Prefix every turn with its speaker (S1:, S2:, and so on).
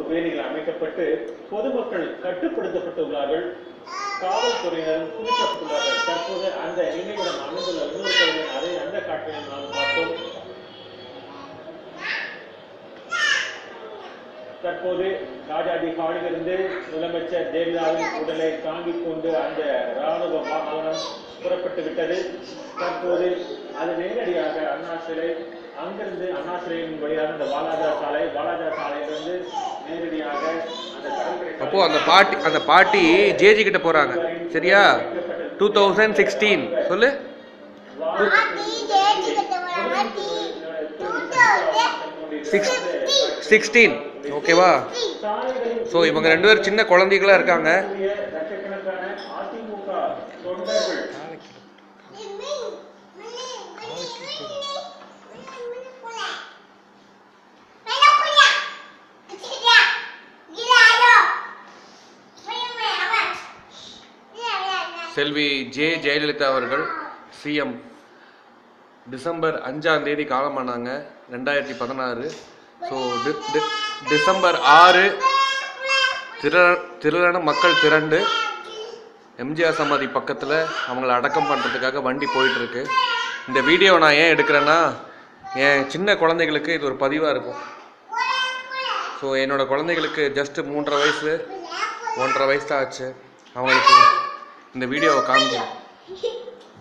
S1: வேலிகள் அமைக்கப்பட்டு பொதுமக்கள் கட்டுப்படுத்தப்பட்டுள்ளார்கள் காவல்துறையினரும் குவிக்கப்பட்டுள்ளார்கள் தற்போது அந்த நினைவிடம் அமைந்துள்ள இன்னொரு பகுதியில் அதை அந்த காட்சியை நாம் பார்த்தோம் தற்போது ராஜாஜி ஹாலிலிருந்து முதலமைச்சர் ஜெயலலிதாவின் உடலை தாங்கிக் கொண்டு அந்த ராணுவ வாகனம் புறப்பட்டு விட்டது தற்போது அது நேரடியாக அண்ணா சிலை அங்கிருந்து அண்ணா சிலையின் வழியாக அந்த வாலாஜா சாலை வாலாஜா சாலையிலிருந்து நேரடியாக அந்த கடற்கரை
S2: அப்போ அந்த பாட்டி அந்த பாட்டி ஜேஜி கிட்ட போறாங்க சரியா டூ தௌசண்ட் சிக்ஸ்டீன் சொல்லு சிக்ஸ் சிக்ஸ்டீன் ஓகேவா ஸோ இவங்க ரெண்டு பேரும் சின்ன குழந்தைகளா இருக்காங்க
S1: லட்சக்கணக்கான அதிமுக தொண்டர்கள்
S2: செல்வி ஜே ஜெயலலிதா அவர்கள் சிஎம் டிசம்பர் அஞ்சாம் தேதி காலமானாங்க ரெண்டாயிரத்தி பதினாறு ஸோ டிசம்பர் ஆறு திர திரளான மக்கள் திரண்டு எம்ஜிஆர் சமாதி பக்கத்தில் அவங்கள அடக்கம் பண்ணுறதுக்காக வண்டி போயிட்டுருக்கு இந்த வீடியோ நான் ஏன் எடுக்கிறேன்னா என் சின்ன குழந்தைகளுக்கு இது ஒரு பதிவாக இருக்கும் ஸோ என்னோட குழந்தைகளுக்கு ஜஸ்ட் மூன்றரை வயசு ஒன்றரை வயசு தான் ஆச்சு அவங்களுக்கு இந்த வீடியோவை காமிக்கணும்